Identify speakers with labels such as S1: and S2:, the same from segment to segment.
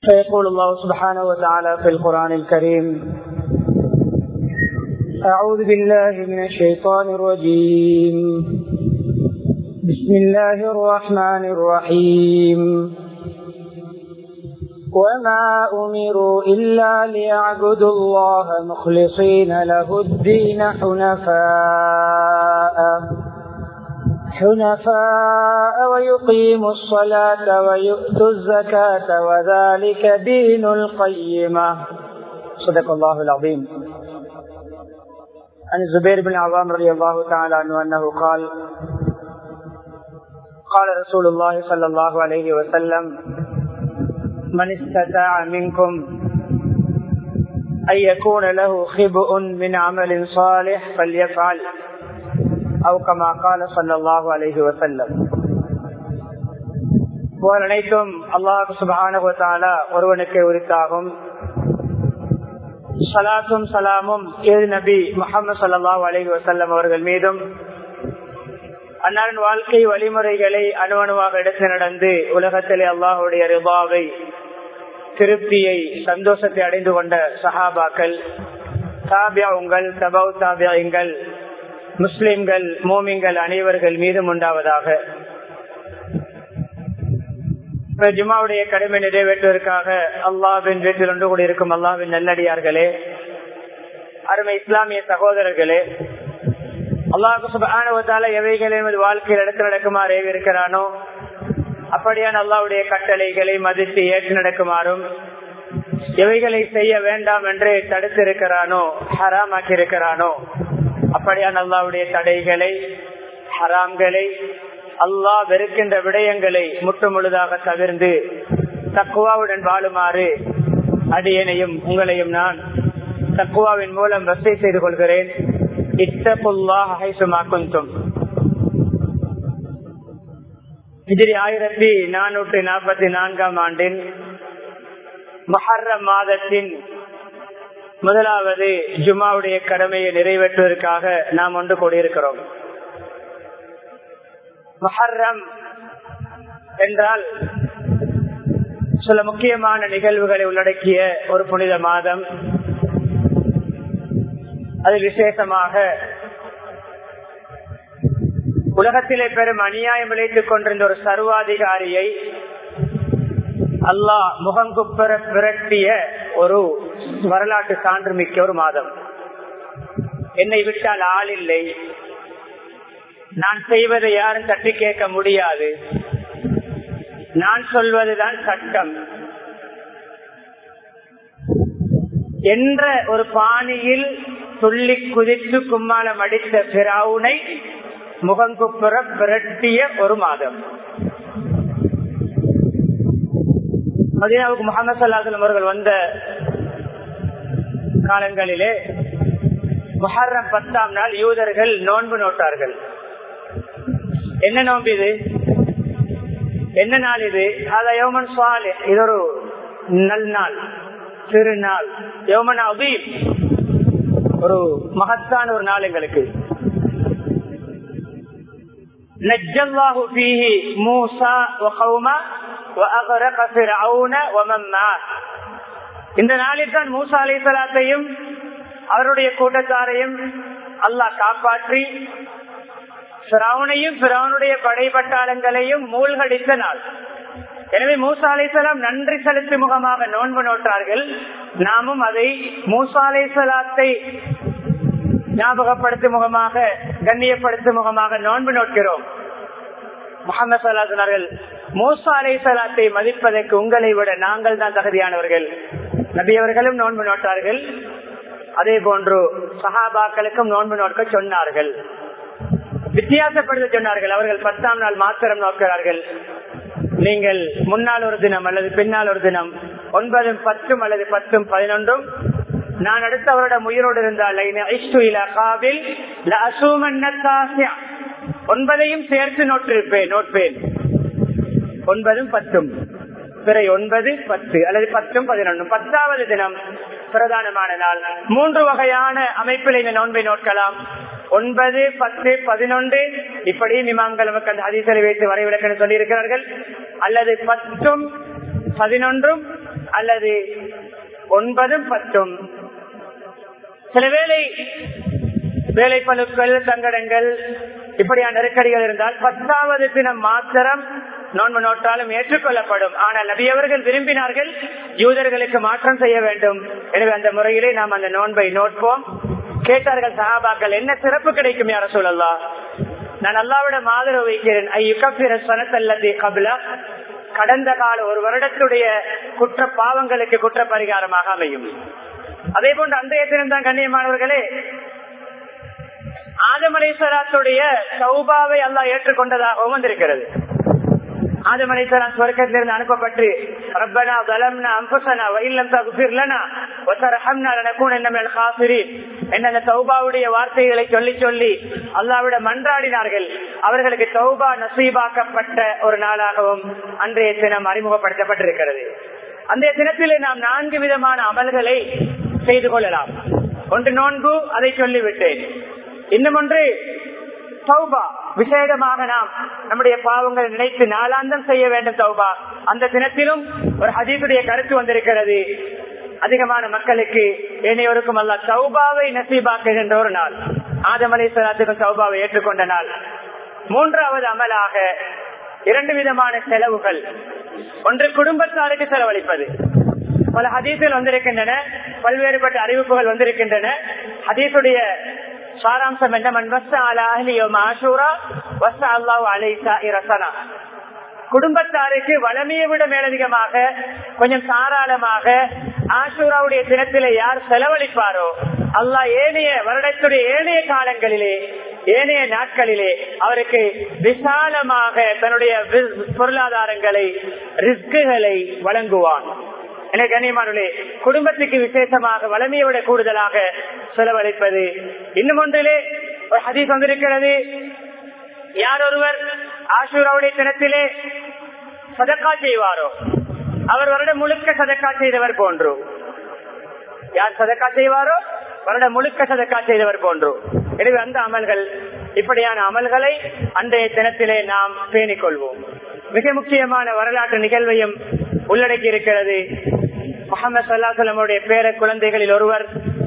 S1: فيقول الله سبحانه وتعالى في القرآن الكريم أعوذ بالله من الشيطان الرجيم بسم الله الرحمن الرحيم وما أمروا إلا ليعبدوا الله مخلصين له الدين حنفاء حنفاء ويقيموا الصلاة ويؤتوا الزكاة وذلك دين القيمة صدق الله العظيم عن الزبير بن عوام رضي الله تعالى عنه أنه قال قال رسول الله صلى الله عليه وسلم من استطاع منكم أن يكون له خبء من عمل صالح فليفعل أو كما قال صلى الله عليه وسلم அனைத்தும் அல்லாஹு சுபானுவத்தாலா ஒருவனுக்கு உரித்தாகும் சலாத்தும் சலாமும் ஏது நபி முகமது சல்லாஹூ அலஹி வசல்லம் அவர்கள் மீதும் அன்னாரின் வாழ்க்கை வழிமுறைகளை அணுவணுவாக எடுத்து நடந்து உலகத்திலே அல்லாஹுடைய ரிபாவை திருப்தியை சந்தோஷத்தை அடைந்து கொண்ட சஹாபாக்கள் தாபியாவுங்கள் தபவு தாபியாயுங்கள் முஸ்லிம்கள் மோமிங்கள் அனைவர்கள் மீதும் உண்டாவதாக ஜுமாவுடைய கடமை நிறைவேற்றுவதற்காக அல்லாவின் வீட்டில் ஒன்று கூடியிருக்கும் அல்லாவின் நல்லடியார்களே அருமை இஸ்லாமிய சகோதரர்களே அல்லாஹு சுபானுவத்தால எவைகளை வாழ்க்கையில் எடுத்து நடக்குமாறு இருக்கிறானோ அப்படியான அல்லாவுடைய கட்டளைகளை மதித்து ஏற்று நடக்குமாறும் எவைகளை செய்ய வேண்டாம் என்று தடுத்து இருக்கிறானோ ஹராமாக்கி இருக்கிறானோ அப்படியான அல்லாவுடைய தடைகளை ஹராம்களை அல்லாஹ் வெறுக்கின்ற விடயங்களை முற்று முழுதாக தவிர்ந்து தக்குவாவுடன் வாழுமாறு அடியனையும் உங்களையும் நான் தக்குவாவின் மூலம் வசதி செய்து கொள்கிறேன் ஆயிரத்தி நானூற்றி நாற்பத்தி நான்காம் ஆண்டின் மஹர்ர மாதத்தின் முதலாவது ஜுமாவுடைய கடமையை நிறைவேற்றுவதற்காக நாம் ஒன்று கூடியிருக்கிறோம் மஹர்ரம் என்றால் சில முக்கியமான நிகழ்வுகளை உள்ளடக்கிய ஒரு புனித மாதம் அது விசேஷமாக உலகத்திலே பெரும் அநியாயம் விளைத்துக் கொண்டிருந்த ஒரு சர்வாதிகாரியை அல்லாஹ் முகங்குப்பெற விரட்டிய ஒரு வரலாற்று சான்று மிக்க ஒரு மாதம் என்னை விட்டால் ஆள் இல்லை நான் செய்வதை யாரும் தட்டி கேட்க முடியாது நான் சொல்வதுதான் சட்டம் என்ற ஒரு பாணியில் துள்ளி குதித்து கும்மாளம் அடித்த பிராவுனை முகங்குப்புற விரட்டிய ஒரு மாதம் மதீனாவுக்கு முகமது சல்லாஹலம் அவர்கள் வந்த காலங்களிலே முஹர்ரம் பத்தாம் நாள் யூதர்கள் நோன்பு நோட்டார்கள் என்ன நோன்பு இது என்ன நாள் இது அத யோமன் சுவாலி இது ஒரு நல் நாள் திருநாள் யோமன் அபீப் ஒரு மகத்தான ஒரு நாள் எங்களுக்கு நஜ்ஜல்லாஹு ஃபீஹி மூசா வகௌமா வஅகரக ஃபிர்அவுன வமன் இந்த நாளில் தான் மூசா அலைஹிஸ்ஸலாத்தையும் அவருடைய கூட்டத்தாரையும் அல்லாஹ் காப்பாற்றி பிராவனையும் பிராவனுடைய படைப்பட்டாளங்களையும் மூழ்கடித்த நாள் எனவே மூசா அலைசலாம் நன்றி செலுத்து முகமாக நோன்பு நோட்டார்கள் நாமும் அதை மூசா அலைசலாத்தை ஞாபகப்படுத்தும் முகமாக கண்ணியப்படுத்தும் முகமாக நோன்பு நோக்கிறோம் முகமது சலாசனர்கள் மூசா அலைசலாத்தை மதிப்பதற்கு உங்களை விட நாங்கள் தான் தகுதியானவர்கள் நபியவர்களும் நோன்பு நோட்டார்கள் அதே போன்று சஹாபாக்களுக்கும் நோன்பு நோக்க சொன்னார்கள் வித்தியாசப்படுத்த சொன்னார்கள் அவர்கள் பத்தாம் நாள் மாத்திரம் நோக்கிறார்கள் நீங்கள் முன்னால் ஒரு தினம் அல்லது பின்னால் ஒரு தினம் ஒன்பதும் பத்தும் அல்லது பத்தும் பதினொன்றும் நான் அடுத்த வருடம் உயிரோடு இருந்தால் ஒன்பதையும் சேர்த்து நோட்டிருப்பேன் நோட்பேன் ஒன்பதும் பத்தும் பிறை ஒன்பது பத்து அல்லது பத்தும் பதினொன்றும் பத்தாவது தினம் பிரதானமான நாள் மூன்று வகையான அமைப்பில் இந்த நோன்பை நோக்கலாம் ஒன்பது பத்து பதினொன்று இப்படியும் இமாம்கள் நமக்கு அந்த அதிசலை வைத்து வரைவிலக்கணம் சொல்லி இருக்கிறார்கள் அல்லது பத்தும் பதினொன்றும் அல்லது ஒன்பதும் பத்தும் சில வேளை வேலை பழுக்கள் சங்கடங்கள் இப்படியான நெருக்கடிகள் இருந்தால் பத்தாவது தினம் மாத்திரம் நோன்பு நோட்டாலும் ஏற்றுக்கொள்ளப்படும் ஆனால் நபியவர்கள் விரும்பினார்கள் யூதர்களுக்கு மாற்றம் செய்ய வேண்டும் எனவே அந்த முறையிலே நாம் அந்த நோன்பை நோட்போம் கேட்டார்கள் சகாபாக்கள் என்ன சிறப்பு கிடைக்கும் யார சொல்லலாம் நான் அல்லாவிட ஆதரவு வைக்கிறேன் ஐயுக்கிற சனத்தல்லதி கபில கடந்த கால ஒரு வருடத்துடைய குற்ற பாவங்களுக்கு குற்ற பரிகாரமாக அமையும் அதே போன்று அன்றைய தினம் தான் கண்ணியமானவர்களே ஆதமலேஸ்வரத்துடைய சௌபாவை அல்லா ஏற்றுக்கொண்டதாகவும் வந்திருக்கிறது ஆதமலேஸ்வரன் சுவர்க்கத்திலிருந்து அனுப்பப்பட்டு ரப்பனா தலம்னா அம்பசனா வயில்லம் தகுபிர்லனா ஒத்தரஹம்னா லனகூன இன்னமினல் காசிரீன் என்ற அந்த தௌபாவுடைய வார்த்தைகளை சொல்லி சொல்லி அல்லாவிட மன்றாடினார்கள் அவர்களுக்கு தௌபா நசீபாக்கப்பட்ட ஒரு நாளாகவும் அன்றைய தினம் அறிமுகப்படுத்தப்பட்டிருக்கிறது அந்த தினத்திலே நாம் நான்கு விதமான அமல்களை செய்து கொள்ளலாம் ஒன்று நோன்பு அதை சொல்லிவிட்டேன் இன்னும் ஒன்று சௌபா விசேடமாக நாம் நம்முடைய பாவங்களை நினைத்து நாளாந்தம் செய்ய வேண்டும் சௌபா அந்த தினத்திலும் ஒரு ஹதீசுடைய கருத்து வந்திருக்கிறது அதிகமான மக்களுக்கு இணையோருக்கும் அல்ல சௌபாவை நசீபாக்குகின்ற ஒரு நாள் ஆதமலை சலாத்துக்கும் சௌபாவை ஏற்றுக்கொண்ட நாள் மூன்றாவது அமலாக இரண்டு விதமான செலவுகள் ஒன்று குடும்பத்தாருக்கு செலவழிப்பது பல ஹதீசுகள் வந்திருக்கின்றன பல்வேறுபட்ட அறிவிப்புகள் வந்திருக்கின்றன ஹதீசுடைய சாராம்சம் என்ன மண் வச ஆஷூரா வச அல்லாஹ் அலைசா இரசனா குடும்பத்தாருக்கு வளமையை விட மேலதிகமாக கொஞ்சம் தாராளமாக ஆஷூராவுடைய தினத்திலே யார் செலவழிப்பாரோ அல்லாஹ் ஏனைய வருடத்துடைய ஏனைய காலங்களிலே ஏனைய நாட்களிலே அவருக்கு விசாலமாக தன்னுடைய பொருளாதாரங்களை ரிஸ்குகளை வழங்குவான் என கண்ணியமானே குடும்பத்துக்கு விசேஷமாக வளமையை விட கூடுதலாக செலவழிப்பது இன்னும் ஒன்றிலே ஒரு ஹதீஸ் வந்திருக்கிறது யார் ஒருவர் ஆசூராவுடைய தினத்திலே சதக்கா செய்வாரோ அவர் வருடம் முழுக்க சதக்கா செய்தவர் போன்று யார் சதக்கா செய்வாரோ வருடம் முழுக்க சதக்கா செய்தவர் போன்று எனவே அந்த அமல்கள் இப்படியான அமல்களை அன்றைய தினத்திலே நாம் பேணிக் கொள்வோம் மிக முக்கியமான வரலாற்று நிகழ்வையும் உள்ளடக்கி இருக்கிறது முகமது சல்லாசலமுடைய பேர குழந்தைகளில் ஒருவர்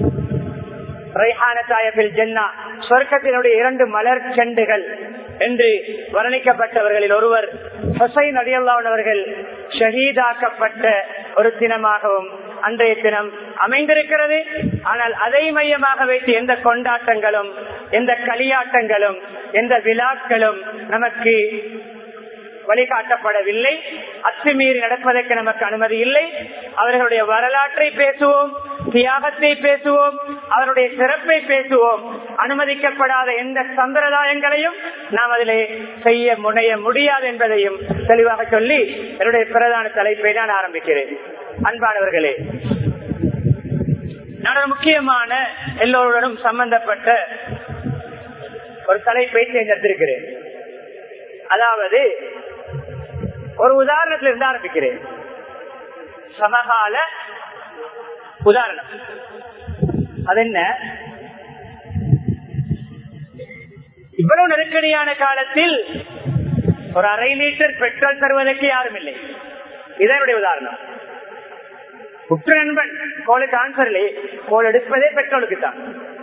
S1: சொர்க்கத்தினுடைய இரண்டு மலர் செண்டுகள் என்று வர்ணிக்கப்பட்டவர்களில் ஒருவர் ஹொசைன் அடியல்லானவர்கள் ஷஹீதாக்கப்பட்ட ஒரு தினமாகவும் அன்றைய தினம் அமைந்திருக்கிறது ஆனால் அதை மையமாக வைத்து எந்த கொண்டாட்டங்களும் எந்த களியாட்டங்களும் எந்த விழாக்களும் நமக்கு வழிகாட்டப்படவில்லை அத்துமீறி நடப்பதற்கு நமக்கு அனுமதி இல்லை அவர்களுடைய வரலாற்றை பேசுவோம் தியாகத்தை பேசுவோம் அவருடைய சிறப்பை பேசுவோம் அனுமதிக்கப்படாத எந்த சம்பிரதாயங்களையும் நாம் அதிலே செய்ய முனைய முடியாது என்பதையும் தெளிவாக சொல்லி என்னுடைய பிரதான தலைப்பை நான் ஆரம்பிக்கிறேன் அன்பானவர்களே நான் ஒரு முக்கியமான எல்லோருடனும் சம்பந்தப்பட்ட ஒரு தலைப்பை தேர்ந்தெடுத்திருக்கிறேன் அதாவது ஒரு உதாரணத்தில் இருந்து ஆரம்பிக்கிறேன் சமகால உதாரணம் அது என்ன இவ்வளவு நெருக்கடியான காலத்தில் ஒரு அரை லிட்டர் பெட்ரோல் தருவதற்கு யாரும் இல்லை இதனுடைய உதாரணம் உற்ற நண்பன் கோலுக்கு ஆன்சர் இல்லை கோல் எடுப்பதே பெட்ரோலுக்கு தான்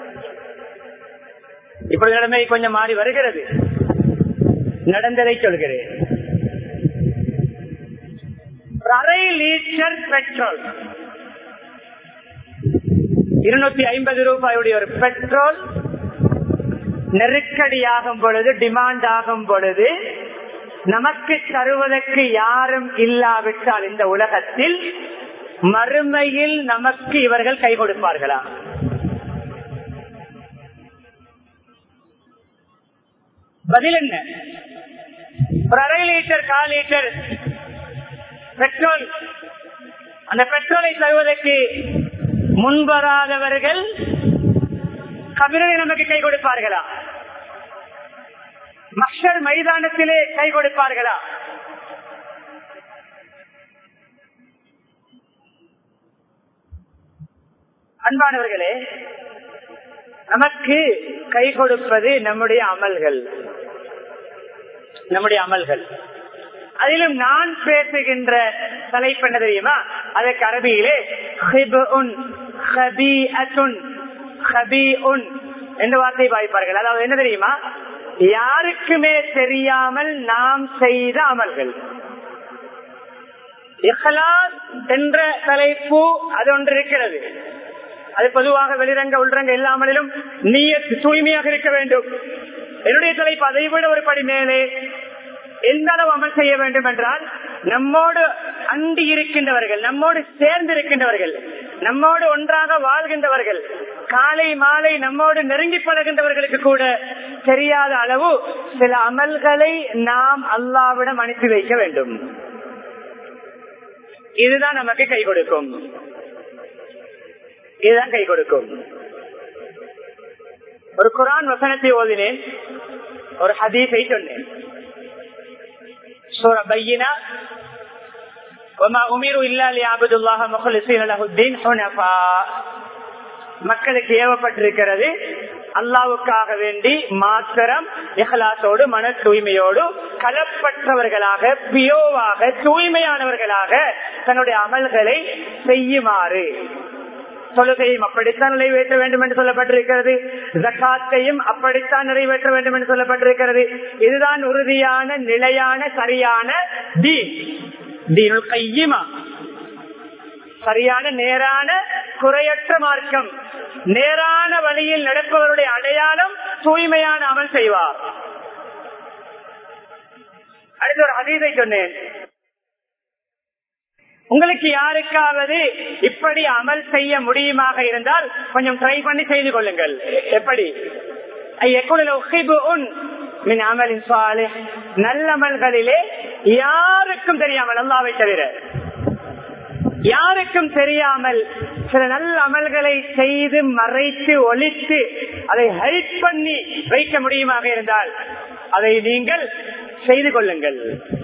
S1: இப்படி நிலைமை கொஞ்சம் மாறி வருகிறது நடந்ததை சொல்கிறேன் அரை லிட்டர் பெட்ரோல் இருநூத்தி ஐம்பது ரூபாயுடைய ஒரு பெட்ரோல் நெருக்கடியாகும் பொழுது டிமாண்ட் ஆகும் பொழுது நமக்கு தருவதற்கு யாரும் இல்லாவிட்டால் இந்த உலகத்தில் மறுமையில் நமக்கு இவர்கள் கை கொடுப்பார்களா பதில் என்ன ஒரு அரை லிட்டர் கால் லிட்டர் பெட்ரோல் அந்த பெட்ரோலை தருவதற்கு முன்வராதவர்கள் கபிரனை நமக்கு கை கொடுப்பார்களா மக்ஷர் மைதானத்திலே கை கொடுப்பார்களா அன்பானவர்களே நமக்கு கை கொடுப்பது நம்முடைய அமல்கள் நம்முடைய அமல்கள் அதிலும் நான் பேசுகின்ற தலைப்பு என்ன தெரியுமா அதற்கு அரபியிலே ஹிபுன், ஹபீஅத்துன், ஹபீஉன் என்ற வார்த்தையை பாய்ப்பார்கள் அதாவது என்ன தெரியுமா யாருக்குமே தெரியாமல் நாம் செய்த அமல்கள் இஹ்லாஸ் என்ற தலைப்பு அது ஒன்று இருக்கிறது அது பொதுவாக வெளிரங்க உள்ரங்க எல்லாமலிலும் நீயத் தூய்மையாக இருக்க வேண்டும் என்னுடைய தலைப்பு அதை விட ஒரு படி மேலே எந்த அளவு அமல் செய்ய வேண்டும் என்றால் நம்மோடு அண்டி இருக்கின்றவர்கள் நம்மோடு சேர்ந்து இருக்கின்றவர்கள் நம்மோடு ஒன்றாக வாழ்கின்றவர்கள் காலை மாலை நம்மோடு நெருங்கி பழகின்றவர்களுக்கு கூட தெரியாத அளவு சில அமல்களை நாம் அல்லாவிடம் அனுப்பி வைக்க வேண்டும் இதுதான் நமக்கு கை கொடுக்கும் இதுதான் கை கொடுக்கும் ஒரு குரான் வசனத்தை ஓதினேன் ஒரு ஹதீஸை சொன்னேன் சூர பையினா وما أمروا إلا ليعبدوا الله مخلصين له الدين حنفاء மக்களுக்கு ஏவப்பட்டிருக்கிறது அல்லாவுக்காக வேண்டி மாத்திரம் இஹலாசோடு மன தூய்மையோடு கலப்பற்றவர்களாக பியோவாக தூய்மையானவர்களாக தன்னுடைய அமல்களை செய்யுமாறு தொழுகையும் அப்படித்தான் நிறைவேற்ற வேண்டும் என்று சொல்லப்பட்டிருக்கிறது ஜக்காத்தையும் அப்படித்தான் நிறைவேற்ற வேண்டும் என்று சொல்லப்பட்டிருக்கிறது இதுதான் உறுதியான நிலையான சரியான தீன் தீனுல் கையுமா சரியான நேரான குறையற்ற மார்க்கம் நேரான வழியில் நடப்பவருடைய அடையாளம் தூய்மையான அமல் செய்வார் அடுத்து ஒரு அதீதை சொன்னேன் உங்களுக்கு யாருக்காவது இப்படி அமல் செய்ய முடியுமாக இருந்தால் கொஞ்சம் ட்ரை பண்ணி செய்து கொள்ளுங்கள் எப்படி நல்லமல்களிலே யாருக்கும் தெரியாமல் அல்லாவை தவிர யாருக்கும் தெரியாமல் சில நல்ல அமல்களை செய்து மறைத்து ஒழித்து அதை ஹெல்ப் பண்ணி வைக்க முடியுமாக இருந்தால் அதை நீங்கள் செய்து கொள்ளுங்கள்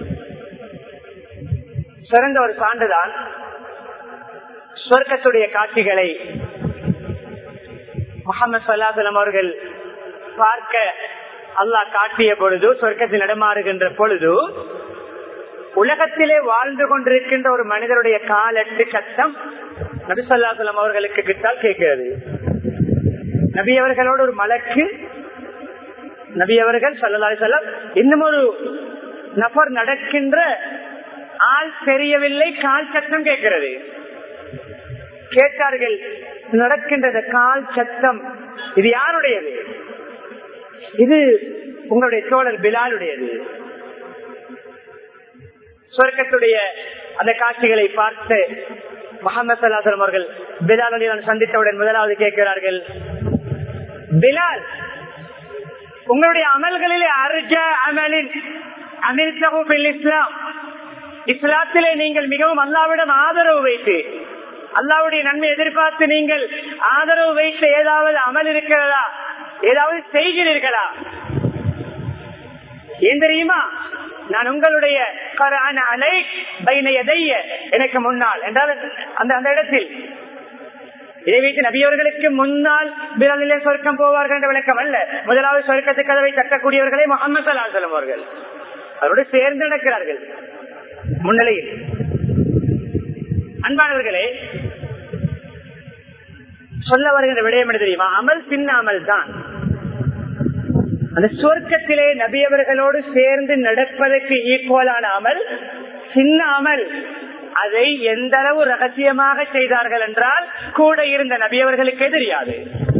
S1: சிறந்த ஒரு சான்றுதான் சொர்க்கத்துடைய காட்சிகளை முகமது சல்லாசலம் அவர்கள் பார்க்க அல்லாஹ் காட்டிய பொழுது சொர்க்கத்தில் நடமாறுகின்ற பொழுது உலகத்திலே வாழ்ந்து கொண்டிருக்கின்ற ஒரு மனிதருடைய காலட்டு சத்தம் நபிசல்லாசலம் அவர்களுக்கு கிட்டால் கேட்கிறது நபி அவர்களோடு ஒரு மலக்கு நபி அவர்கள் சல்லல்லாஹு செல்லம் இன்னும் ஒரு நபர் நடக்கின்ற ஆள் தெரியவில்லை கால் சத்தம் கேட்கிறது கேட்டார்கள் நடக்கின்றது கால் சத்தம் இது யாருடையது இது உங்களுடைய தோழர் பிலாலுடையது சொர்க்கத்துடைய அந்த காட்சிகளை பார்த்து முகமது சல்லாசலம் அவர்கள் பிலால் அலிலான் சந்தித்தவுடன் முதலாவது கேட்கிறார்கள் பிலால் உங்களுடைய அமல்களிலே அர்ஜ அமலின் அமிர்தகுபில் இஸ்லாம் இஸ்லாத்திலே நீங்கள் மிகவும் அல்லாவிடம் ஆதரவு வைத்து அல்லாவுடைய நன்மை எதிர்பார்த்து நீங்கள் ஆதரவு வைத்து ஏதாவது அமல் இருக்கிறதா ஏதாவது செய்கிறீர்களா ஏன் தெரியுமா நான் உங்களுடைய அலை பைனையதைய எனக்கு முன்னால் என்றால் அந்த அந்த இடத்தில் இதை வைத்து நபியவர்களுக்கு முன்னால் பிறலிலே சொர்க்கம் போவார்கள் என்ற விளக்கம் அல்ல முதலாவது சொர்க்கத்து கதவை தட்டக்கூடியவர்களே முகமது அல்லாசலம் அவர்கள் அவரோடு சேர்ந்து நடக்கிறார்கள் முன்னிலையில் அன்பானவர்களே சொல்ல வருகின்ற விடயம் என்ன தெரியுமா அமல் சின்ன அமல் தான் அந்த சுவர்க்கத்திலே நபியவர்களோடு சேர்ந்து நடப்பதற்கு ஈக்குவலான அமல் சின்ன அமல் அதை எந்த அளவு ரகசியமாக செய்தார்கள் என்றால் கூட இருந்த நபியவர்களுக்கே தெரியாது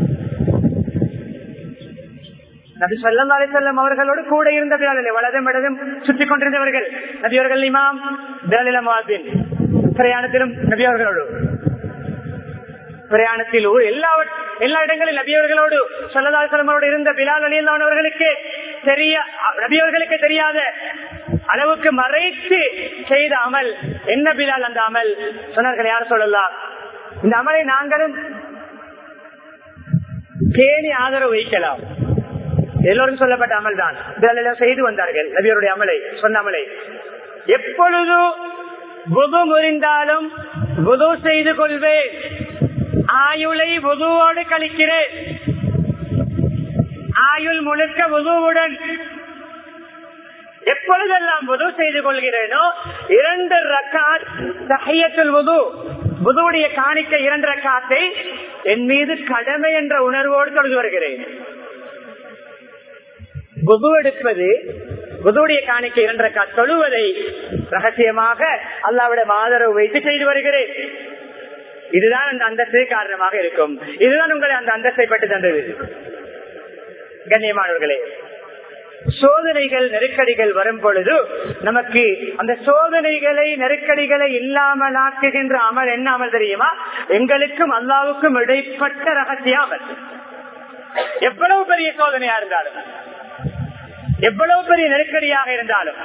S1: நபி சொல்லா செல்லம் அவர்களோடு கூட இருந்த பிலாலிலே வலதும் இடதும் சுற்றி கொண்டிருந்தவர்கள் நபியவர்கள் இமாம் பிலாலிலமாபின் பிரயாணத்திலும் நபியவர்களோடு பிரயாணத்தில் எல்லா எல்லா இடங்களிலும் நபியவர்களோடு சொல்லதாசலமோடு இருந்த பிலால் அலியல்லானவர்களுக்கு தெரிய நபியவர்களுக்கு தெரியாத அளவுக்கு மறைத்து செய்த அமல் என்ன பிலால் அந்த அமல் சொன்னார்கள் யார் சொல்லலாம் இந்த அமலை நாங்களும் கேணி ஆதரவு வைக்கலாம் எல்லோரும் சொல்லப்பட்ட அமல் தான் இதெல்லாம் செய்து வந்தார்கள் நபியருடைய அமலை சொன்ன அமலை எப்பொழுது புது முறிந்தாலும் புது செய்து கொள்வேன் ஆயுளை புதுவோடு கழிக்கிறேன் ஆயுள் முழுக்க புதுவுடன் எப்பொழுதெல்லாம் புது செய்து கொள்கிறேனோ இரண்டு ரக்காத் தஹியத்துல் வுது புதுவுடைய காணிக்க இரண்டு ரக்காத்தை என் மீது கடமை என்ற உணர்வோடு தொழுது வருகிறேன் புது எடுப்பது புதுவுடைய காணிக்க இரண்டு ரக்காத் தொழுவதை ரகசியமாக அல்லாவிட ஆதரவு வைத்து செய்து வருகிறேன் இதுதான் அந்த அந்தஸ்து காரணமாக இருக்கும் இதுதான் உங்களை அந்த அந்தஸ்தை பட்டு தந்தது கண்ணியமானவர்களே சோதனைகள் நெருக்கடிகள் வரும் பொழுது நமக்கு அந்த சோதனைகளை நெருக்கடிகளை இல்லாமல் ஆக்குகின்ற அமல் என்ன அமல் தெரியுமா எங்களுக்கும் அல்லாவுக்கும் இடைப்பட்ட ரகசிய அமல் எவ்வளவு பெரிய சோதனையா இருந்தாலும் எவ்வளவு பெரிய நெருக்கடியாக இருந்தாலும்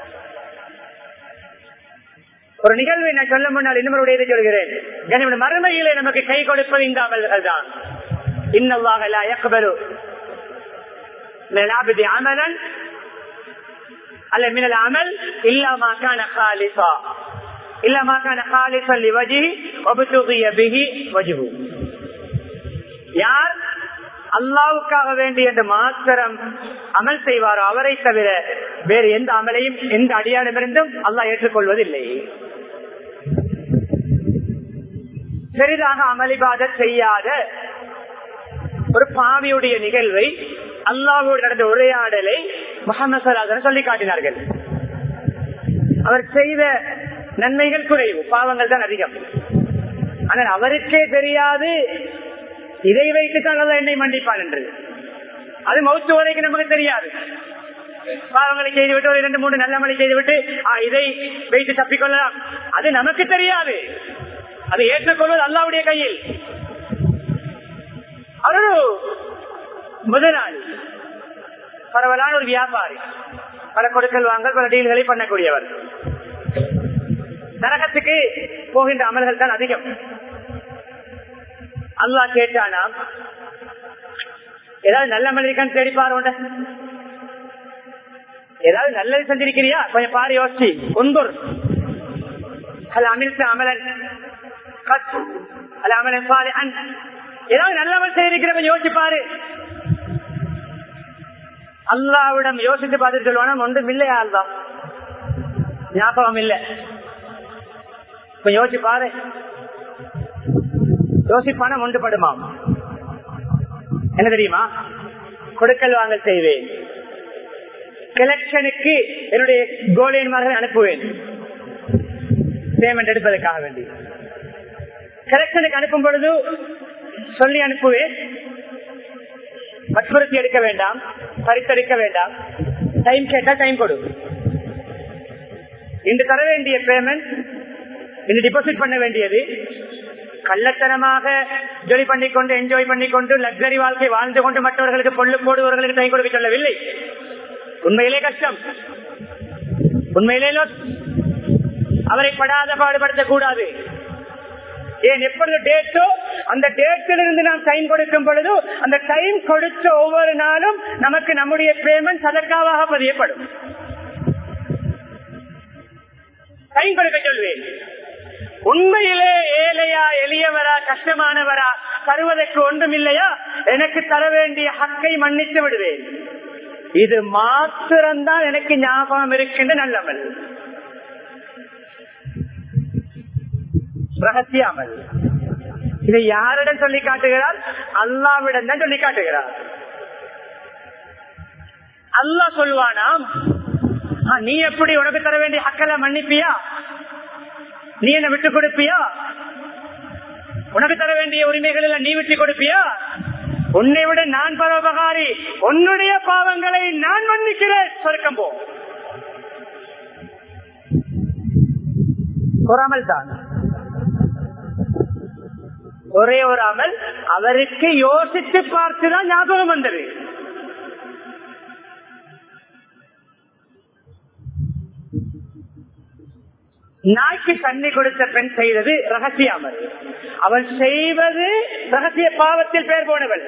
S1: ஒரு நிகழ்வை நான் சொல்ல முன்னால் இன்னொரு சொல்கிறேன் எனவே மறுமையிலே நமக்கு கை கொடுப்பது இந்த அமல்கள் தான் இன்னவாக من العبد عملا على من العمل إلا ما كان خالصا إلا ما كان خالصا لوجهه وابتغي به وجهه யார் அல்லாவுக்காக வேண்டி என்று மாத்திரம் அமல் செய்வாரோ அவரை தவிர வேறு எந்த அமலையும் எந்த அடியானிருந்தும் அல்லாஹ் ஏற்றுக்கொள்வதில்லை பெரிதாக அமளிபாத செய்யாத ஒரு பாவியுடைய நிகழ்வை அல்லாவோடு நடந்த உரையாடலை முகமது சொல்லி காட்டினார்கள் அவர் செய்த நன்மைகள் குறைவு பாவங்கள் தான் அதிகம் ஆனால் அவருக்கே தெரியாது இதை வைத்துத்தான் அல்ல என்னை மன்னிப்பான் என்று அது மௌத்து வரைக்கும் நமக்கு தெரியாது பாவங்களை செய்துவிட்டு ஒரு இரண்டு மூன்று நல்ல மழை செய்துவிட்டு இதை வைத்து தப்பிக்கொள்ளலாம் அது நமக்கு தெரியாது அதை ஏற்றுக்கொள்வது அல்லாவுடைய கையில் அவர் முதலாளி பரவலான ஒரு வியாபாரி பல கொடுக்கல் வாங்கல் பல டீல்களை பண்ணக்கூடியவர் நரகத்துக்கு போகின்ற அமல்கள் தான் அதிகம் அல்லா கேட்டானா ஏதாவது நல்ல மனிதன் தேடி பாரு ஏதாவது நல்லது செஞ்சிருக்கிறியா கொஞ்சம் பாரு யோசிச்சு ஒன்பொரு அல்ல அமிழ்த்த அமலன் அல்ல அமலன் பாரு ஏதாவது நல்லவன் செய்திருக்கிறவன் யோசிச்சு பாரு அல்லாவிடம் யோசித்து பார்த்துட்டு சொல்லுவானா ஒன்றும் இல்லையா அல்லா ஞாபகம் இல்ல இப்ப யோசிச்சு பாரு யோசிப்பான ஒன்றுபடுமாம் என்ன தெரியுமா கொடுக்கல் வாங்கல் செய்வேன் கலெக்ஷனுக்கு என்னுடைய கோலியன்மார்கள் அனுப்புவேன் பேமெண்ட் எடுப்பதற்காக வேண்டி கலெக்ஷனுக்கு அனுப்பும் பொழுது சொல்லி அனுப்புவேன் வற்புறுத்தி எடுக்க வேண்டாம் பரிசளிக்க வேண்டாம் டைம் கேட்டா டைம் கொடு இன்று தர வேண்டிய பேமெண்ட் இன்று டிபாசிட் பண்ண வேண்டியது கள்ளத்தனமாக ஜொலி பண்ணிக்கொண்டு என்ஜாய் பண்ணிக்கொண்டு லக்ஸரி வாழ்க்கை வாழ்ந்து கொண்டு மற்றவர்களுக்கு பொல்லு போடுவவர்களுக்கு கை கொடுக்க சொல்லவில்லை உண்மையிலே கஷ்டம் உண்மையிலே அவரை படாத பாடுபடுத்த கூடாது ஏன் எப்பொழுது டேட்டோ அந்த டேட்டிலிருந்து நாம் டைம் கொடுக்கும் பொழுது அந்த டைம் கொடுத்த ஒவ்வொரு நாளும் நமக்கு நம்முடைய பேமெண்ட் சதற்காவாக பதியப்படும் டைம் கொடுக்க சொல்வேன் உண்மையிலே ஏழையா எளியவரா கஷ்டமானவரா தருவதற்கு ஒன்றும் இல்லையா எனக்கு தர வேண்டிய ஹக்கை மன்னித்து விடுவேன் இது மாத்திரம்தான் எனக்கு ஞாபகம் இருக்கின்ற நல்லமல் ரகசியாமல் இதை யாரிடம் சொல்லி காட்டுகிறார் அல்லாவிடம் தான் சொல்லி காட்டுகிறார் அல்லா சொல்வானாம் நீ எப்படி உனக்கு தர வேண்டிய ஹக்கலை மன்னிப்பியா நீ என்ன விட்டு கொடுப்பியா உனக்கு தர வேண்டிய உரிமைகள் எல்லாம் நீ விட்டு கொடுப்பியா உன்னை விட நான் பரோபகாரி உன்னுடைய பாவங்களை நான் மன்னிக்கிறேன் சொர்க்கம் போ பொறாமல் தான் ஒரே ஒரு அமல் அவருக்கு யோசித்து பார்த்துதான் ஞாபகம் வந்தது நாய்க்கு தண்ணி கொடுத்த பெண் செய்தது ரகசிய அமல் அவள் செய்வது ரகசிய பாவத்தில் பெயர் போனவள்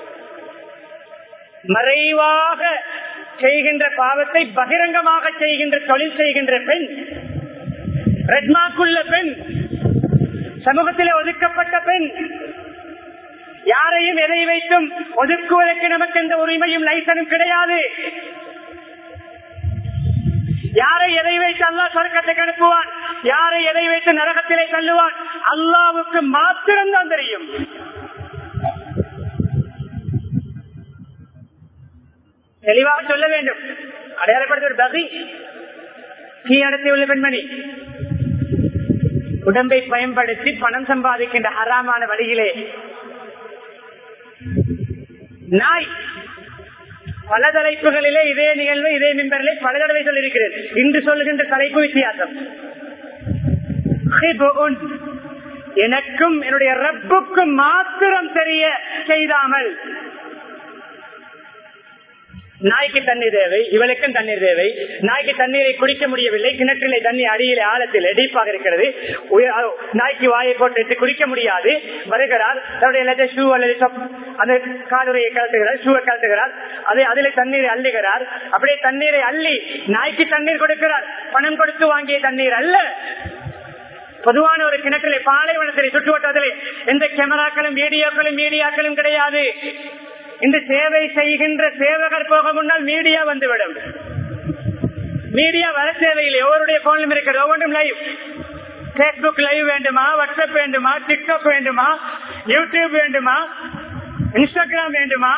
S1: மறைவாக செய்கின்ற பாவத்தை பகிரங்கமாக செய்கின்ற தொழில் செய்கின்ற பெண் ரெட்மாக்குள்ள பெண் சமூகத்தில் ஒதுக்கப்பட்ட பெண் யாரையும் எதை வைத்தும் ஒதுக்குவதற்கு நமக்கு எந்த உரிமையும் லைசனும் கிடையாது யாரை எதை வைத்து அல்லாஹ் சொர்க்கத்துக்கு அனுப்புவான் யாரை எதை வைத்து நரகத்திலே தள்ளுவான் அல்லாவுக்கு மாத்திரம்தான் தெரியும் தெளிவாக சொல்ல வேண்டும் அடையாளப்படுத்த ஒரு பகி தீ நடத்தியுள்ள பெண்மணி உடம்பை பயன்படுத்தி பணம் சம்பாதிக்கின்ற ஹராமான வழியிலே நாய் பல தலைப்புகளிலே இதே நிகழ்வு இதே மின்பரிலே பல தடவை சொல்லியிருக்கிறேன் இன்று சொல்லுகின்ற தலைப்பு வித்தியாசம் ஹிபுன். எனக்கும் என்னுடைய ரப்புக்கும் மாத்திரம் தெரிய செய்தாமல் நாய்க்கு தண்ணீர் தேவை இவளுக்கும் தண்ணீர் தேவை நாய்க்கு தண்ணீரை குடிக்க முடியவில்லை கிணற்றிலே தண்ணி அடியிலே ஆழத்தில் டீப்பாக இருக்கிறது உய- அஹ் நாய்க்கு வாயை போட்டு குடிக்க முடியாது வருகிறார் தன்னுடைய எல்லாத்தையும் ஷூ அல்லது சொப்- அந்த காலுரையை கலத்துகிறார் ஷூவை கலத்துகிறார் அதை அதிலே தண்ணீரை அள்ளுகிறார் அப்படியே தண்ணீரை அள்ளி நாய்க்கு தண்ணீர் கொடுக்கிறார் பணம் கொடுத்து வாங்கிய தண்ணீர் அல்ல பொதுவான ஒரு கிணற்றிலே பாலைவனத்திலே சுற்றுவட்டத்திலே எந்த கேமராக்களும் வீடியோக்களும் மீடியாக்களும் கிடையாது இந்த சேவை செய்கின்ற சேவகர் போக முன்னால் மீடியா வந்துவிடும் மீடியா வர தேவையில்லை ஒவ்வொருடைய போனிலும் இருக்கிறது ஒவ்வொன்றும் லைவ் பேஸ்புக் லைவ் வேண்டுமா வாட்ஸ்அப் வேண்டுமா டிக்டாக் வேண்டுமா யூடியூப் வேண்டுமா இன்ஸ்டாகிராம் வேண்டுமா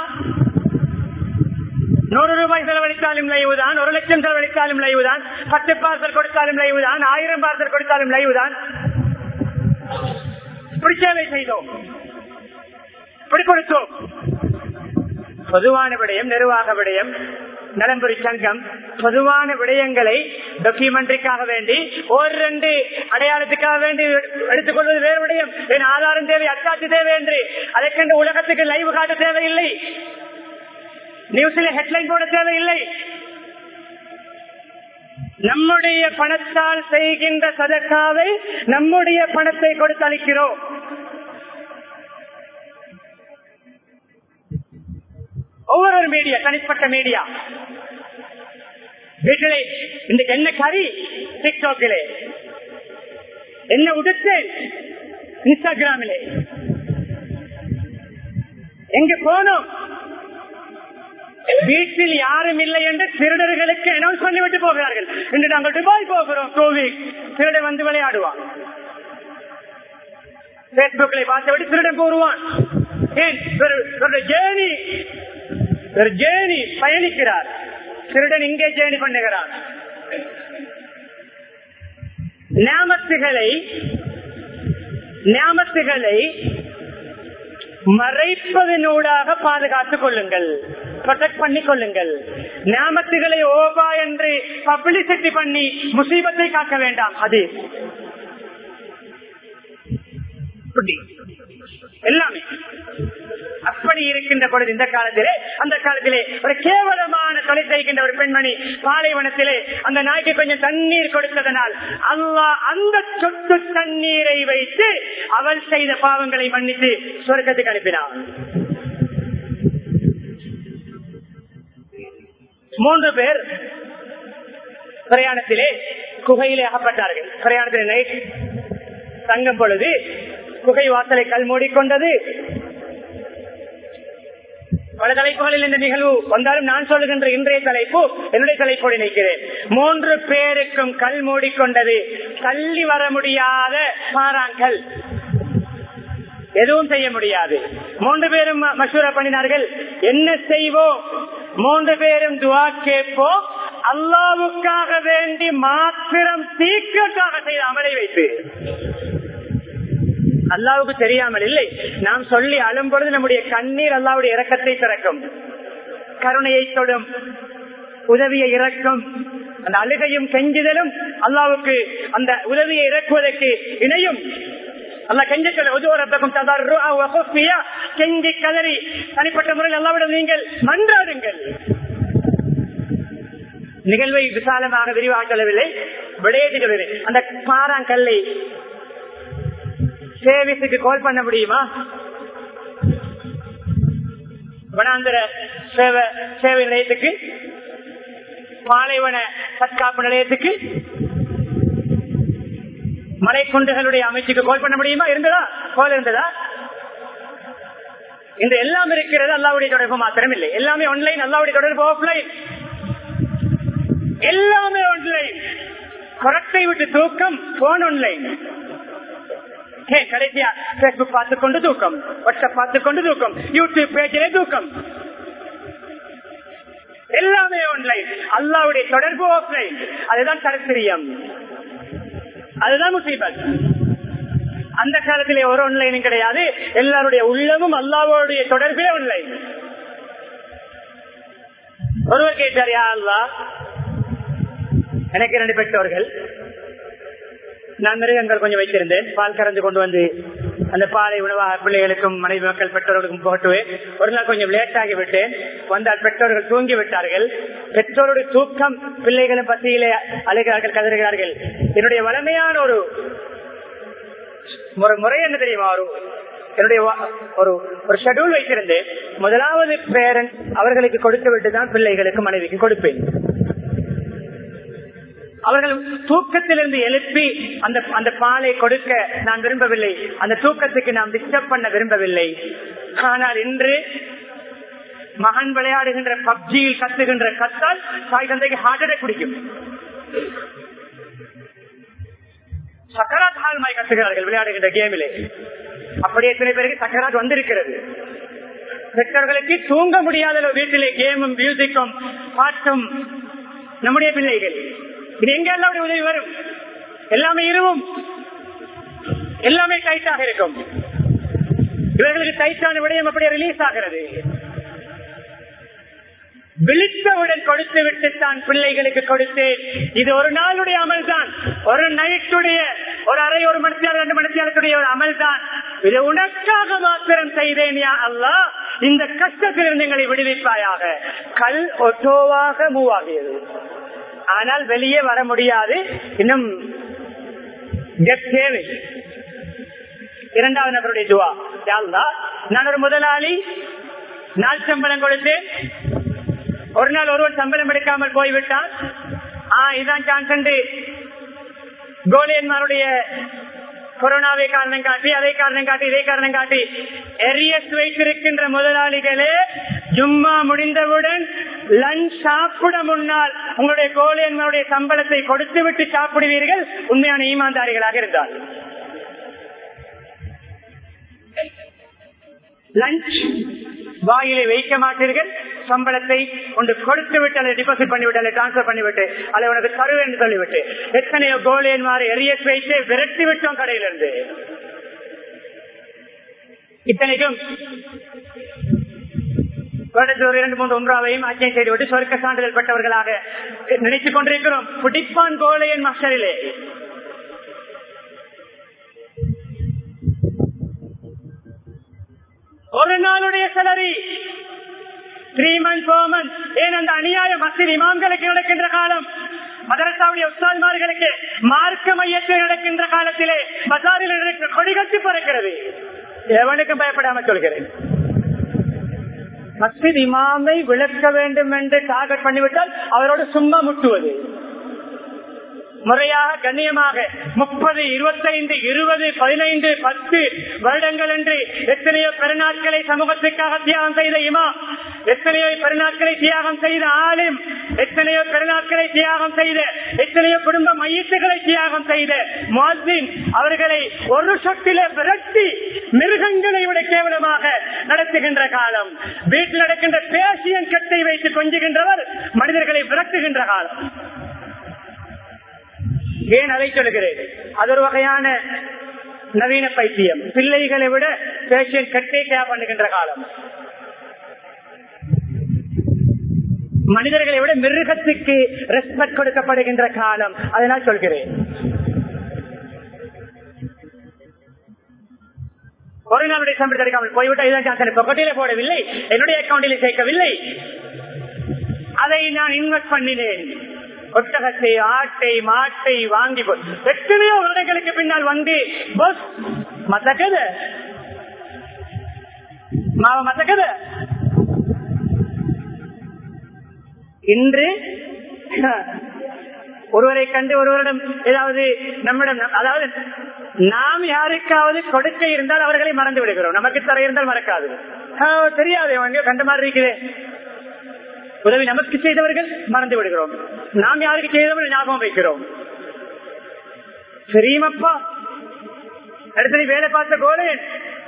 S1: நூறு ரூபாய் செலவழித்தாலும் லைவ் தான் ஒரு லட்சம் செலவழித்தாலும் லைவ் தான் பத்து பார்சல் கொடுத்தாலும் லைவ் தான் ஆயிரம் பார்சல் கொடுத்தாலும் லைவ் தான் இப்படி சேவை செய்தோம் இப்படி கொடுத்தோம் பொதுவான விடயம் நிர்வாக விடயம் நலம்புரி சங்கம் பொதுவான விடயங்களை டாக்குமெண்ட்ரிக்காக வேண்டி ஒரு ரெண்டு அடையாளத்துக்காக வேண்டி எடுத்துக்கொள்வது வேறு விடயம் என் ஆதாரம் தேவை அத்தாட்சி தேவை என்று அதற்கென்று உலகத்துக்கு லைவ் காட்ட தேவையில்லை நியூஸ்ல ஹெட்லைன் போட தேவையில்லை நம்முடைய பணத்தால் செய்கின்ற சதக்காவை நம்முடைய பணத்தை கொடுத்து அளிக்கிறோம் ஒவ்வொரு மீடியா தனிப்பட்ட மீடியா வீட்டிலே இன்றைக்கு என்ன கறி டிக்டாக்கிலே என்ன உடுத்தேன் இன்ஸ்டாகிராமிலே எங்க போனோம் வீட்டில் யாரும் இல்லை என்று திருடர்களுக்கு அனௌன்ஸ் பண்ணிவிட்டு போகிறார்கள் இன்று நாங்கள் துபாய் போகிறோம் கோவிட் திருடன் வந்து விளையாடுவான் பேஸ்புக்ல பார்த்தபடி திருடன் போடுவான் ஏன் ஒரு- ஒரு ஜேர்னி ஒரு ஜேர்னி பயணிக்கிறார் திருடன் இங்கே ஜேர்னி பண்ணுகிறார் ஞாபத்துகளை ஞாபத்துகளை மறைப்பதனூடாக பாதுகாத்துக் கொள்ளுங்கள் ப்ரொடெக்ட் பண்ணிக் கொள்ளுங்கள் ஞாபத்துகளை ஓபா என்று பப்ளிசிட்டி பண்ணி முசீபத்தை காக்க வேண்டாம் அது இப்படி. எல்லாமே அப்படி இருக்கின்ற பொழுது இந்த காலத்திலே அந்த காலத்திலே ஒரு கேவலமான தொலை செய்கின்ற ஒரு பெண்மணி பாலைவனத்திலே அந்த நாய்க்கு கொஞ்சம் தண்ணீர் கொடுத்ததனால் அல்லாஹ் அந்த சொட்டு தண்ணீரை வைத்து அவள் செய்த பாவங்களை மன்னித்து சொர்க்கத்துக்கு அனுப்பினார் மூன்று பேர் பிரயாணத்திலே குகையிலே அகப்பட்டார்கள் பிரயாணத்திலே நைட் தங்கும் பொழுது குகை வாசலை கல் மூடிக்கொண்டது பல தலைப்புகளில் இந்த நிகழ்வு வந்தாலும் நான் சொல்லுகின்ற இன்றைய தலைப்பு என்னுடைய தலைப்போடு நினைக்கிறேன் மூன்று பேருக்கும் கல் மூடிக்கொண்டது தள்ளி வர முடியாத பாறாங்கல் எதுவும் செய்ய முடியாது மூன்று பேரும் ம- மசூரா பண்ணினார்கள் என்ன செய்வோம் மூன்று பேரும் துவா கேட்போம் அல்லாவுக்காக வேண்டி மாத்திரம் சீக்கிரட்டாக செய்த அமலை வைத்து அல்லாவுக்கு தெரியாமல் இல்லை நாம் சொல்லி அழும் பொழுது நம்முடைய கண்ணீர் அல்லாவுடைய இரக்கத்தை திறக்கும் கருணையை தொடும் உதவியை இறக்கும் அந்த அழுகையும் கெஞ்சுதலும் அல்லாவுக்கு அந்த உதவியை இறக்குவதற்கு இணையும் அல்ல கெஞ்ச உதவரப்பக்கும் கெஞ்சி கதறி தனிப்பட்ட முறையில் அல்லாவிடம் நீங்கள் மன்றாடுங்கள் நிகழ்வை விசாலமாக விரிவாக சொல்லவில்லை விடயத்தை சொல்கிறேன் அந்த பாறாங்கல்லை சேவிஸுக்கு கால் பண்ண முடியுமா வனாந்திர சேவை சேவை நிலையத்துக்கு பாலைவன தற்காப்பு நிலையத்துக்கு மலைக்குண்டுகளுடைய அமைச்சுக்கு கால் பண்ண முடியுமா இருந்ததா கால் இருந்ததா இந்த எல்லாம் இருக்கிறது அல்லாவுடைய தொடர்பு மாத்திரம் இல்லை எல்லாமே ஆன்லைன் அல்லாவுடைய தொடர்பு ஆஃப்லைன் எல்லாமே ஆன்லைன் குரட்டை விட்டு தூக்கம் போன் ஆன்லைன் கடைசியா பேஸ்புக் பார்த்து கொண்டு தூக்கம் வாட்ஸ்அப் பார்த்து கொண்டு தூக்கம் யூடியூப் பேஜிலே தூக்கம் எல்லாமே ஆன்லைன் அல்லாவுடைய தொடர்பு ஆஃப்லைன் அதுதான் கருத்திரியம் அதுதான் முசீபத் அந்த காலத்திலே ஒரு ஆன்லைனும் கிடையாது எல்லாருடைய உள்ளமும் அல்லாவோடைய தொடர்பே ஆன்லைன் ஒருவர் கேட்டார் யா அல்லா எனக்கு இரண்டு பெற்றோர்கள் நான் மிருகங்கள் கொஞ்சம் வைத்திருந்தேன் பால் கறந்து கொண்டு வந்து அந்த பாலை உணவாக பிள்ளைகளுக்கும் மனைவி மக்கள் பெற்றோர்களுக்கும் போட்டுவேன் ஒரு நாள் கொஞ்சம் லேட் ஆகி விட்டேன் வந்தால் பெற்றோர்கள் தூங்கி விட்டார்கள் பெற்றோருடைய தூக்கம் பிள்ளைகளும் பசியிலே அழுகிறார்கள் கதறுகிறார்கள் என்னுடைய வளமையான ஒரு முறை என்ன தெரியுமா ஒரு என்னுடைய ஒரு ஒரு ஷெடியூல் வைத்திருந்தேன் முதலாவது பேரண்ட் அவர்களுக்கு கொடுத்து விட்டு தான் பிள்ளைகளுக்கு மனைவிக்கு கொடுப்பேன் அவர்கள் தூக்கத்திலிருந்து எழுப்பி அந்த அந்த பாலை கொடுக்க நான் விரும்பவில்லை அந்த தூக்கத்துக்கு நாம் டிஸ்டர்ப் பண்ண விரும்பவில்லை ஆனால் இன்று மகன் விளையாடுகின்ற பப்ஜியில் கத்துகின்ற கத்தால் தாய் தந்தைக்கு ஹார்ட் அட்டாக் குடிக்கும் சக்கராத் ஹால்மாய் கத்துகிறார்கள் விளையாடுகின்ற கேமிலே அப்படி எத்தனை பேருக்கு சக்கராத் வந்திருக்கிறது பெற்றோர்களுக்கு தூங்க முடியாத வீட்டிலே கேமும் மியூசிக்கும் பாட்டும் நம்முடைய பிள்ளைகள் இது எங்க எல்லாருடைய உதவி வரும் எல்லாமே இருவும் எல்லாமே டைட்டாக இருக்கும் இவர்களுக்கு டைட்டான விடயம் அப்படியே ரிலீஸ் ஆகிறது விழித்தவுடன் கொடுத்து விட்டு தான் பிள்ளைகளுக்கு கொடுத்தேன் இது ஒரு நாளுடைய அமல் தான் ஒரு நைட்டுடைய ஒரு அரை ஒரு மணி நேரம் ரெண்டு மணி நேரத்துடைய ஒரு அமல் தான் இது உனக்காக மாத்திரம் செய்தேன் யா அல்லா இந்த கஷ்டத்திலிருந்து எங்களை விடுவிப்பாயாக கல் ஒட்டோவாக மூவ் ஆகியது ஆனால் வெளியே வர முடியாது இன்னும் தேவை இரண்டாவது நபருடைய துவா யாழ்லா நான் ஒரு முதலாளி நாள் சம்பளம் கொடுத்தேன் ஒரு நாள் ஒருவர் சம்பளம் எடுக்காமல் போய்விட்டான் ஆஹ் இதான் சான்ஸ் கோலியன்மாருடைய கொரோனாவை காரணம் காட்டி அதை காரணம் காட்டி இதை காரணம் காட்டி எரியஸ் வைத்திருக்கின்ற முதலாளிகளே ஜும்மா முடிந்தவுடன் லஞ்ச் சாப்பிட முன்னால் உங்களுடைய கோலியன்மாருடைய சம்பளத்தை கொடுத்து விட்டு சாப்பிடுவீர்கள் உண்மையான ஈமான்தாரிகளாக இருந்தால் லஞ்ச் வாயிலை வைக்க மாட்டீர்கள் சம்பளத்தை ஒன்று கொடுத்து விட்டு அல்லது டிபாசிட் பண்ணிவிட்டு அல்லது டிரான்ஸ்பர் பண்ணிவிட்டு அல்லது உனக்கு தருவேன் என்று சொல்லிவிட்டு எத்தனையோ கோலியன் மாறு எரியஸ் வைத்து விரட்டி விட்டோம் கடையிலிருந்து இத்தனைக்கும் வருடத்தில் ஒரு இரண்டு மூன்று உம்ராவையும் அச்சயம் செய்து விட்டு சொர்க்க சான்றிதழ் பெற்றவர்களாக நினைத்துக் கொண்டிருக்கிறோம் புடிப்பான் கோலையன் மஷரிலே ஒரு நாளுடைய salary three month four month ஏன் அந்த அநியாய மசித் இமாம்களுக்கு நடக்கின்ற காலம் மதரசாவுடைய உஸ்தான்மார்களுக்கு மார்க்க மையத்தில் நடக்கின்ற காலத்திலே பசாரில் நடக்கிற கொடிகட்டி பறக்கிறது எவனுக்கும் பயப்படாம சொல்கிறேன் மஸ்ஜித் இமாமை விளக்க வேண்டும் என்று டார்கெட் பண்ணிவிட்டால் அவரோடு சும்மா முட்டுவது முறையாக கண்ணியமாக முப்பது இருபத்தைந்து இருபது பதினைந்து பத்து வருடங்கள் என்று எத்தனையோ பெருநாட்களை சமூகத்திற்காக தியாகம் செய்த இமா எத்தனையோ பெருநாட்களை தியாகம் செய்த ஆளும் எத்தனையோ பெருநாட்களை தியாகம் செய்த எத்தனையோ குடும்ப மையத்துகளை தியாகம் செய்த மாசின் அவர்களை ஒரு சொட்டில விரட்டி மிருகங்களை விட கேவலமாக நடத்துகின்ற காலம் வீட்டில் நடக்கின்ற பேசியன் கட்டை வைத்து கொஞ்சுகின்றவர் மனிதர்களை விரட்டுகின்ற காலம் ஏன் அதை சொல்கிறேன் அது ஒரு வகையான நவீன பைத்தியம் பிள்ளைகளை விட பேஷன் கட்டே கேப் பண்ணுகின்ற காலம் மனிதர்களை விட மிருகத்துக்கு ரெஸ்பெக்ட் கொடுக்கப்படுகின்ற காலம் அதனால் சொல்கிறேன் ஒரு நாளுடைய சம்பளம் கிடைக்காமல் போய்விட்டால் இதான் பொக்கட்டில போடவில்லை என்னுடைய அக்கௌண்டில் சேர்க்கவில்லை அதை நான் இன்வெஸ்ட் பண்ணினேன் ஒட்டகத்தை ஆட்டை மாட்டை வாங்கி எத்தனையோ வருடங்களுக்கு பின்னால் வந்து பஸ் மத்தக்கது மாவ மத்தக்கது இன்று ஒருவரை கண்டு ஒருவரிடம் ஏதாவது நம்மிடம் அதாவது நாம் யாருக்காவது கொடுக்க இருந்தால் அவர்களை மறந்து விடுகிறோம் நமக்கு தர இருந்தால் மறக்காது தெரியாது கண்ட மாதிரி இருக்கிறேன் உதவி நமக்கு செய்தவர்கள் மறந்து விடுகிறோம் நாம் யாருக்கு செய்தவர்கள் ஞாபகம் வைக்கிறோம் தெரியுமப்பா அடுத்தது வேலை பார்த்த கோலேன்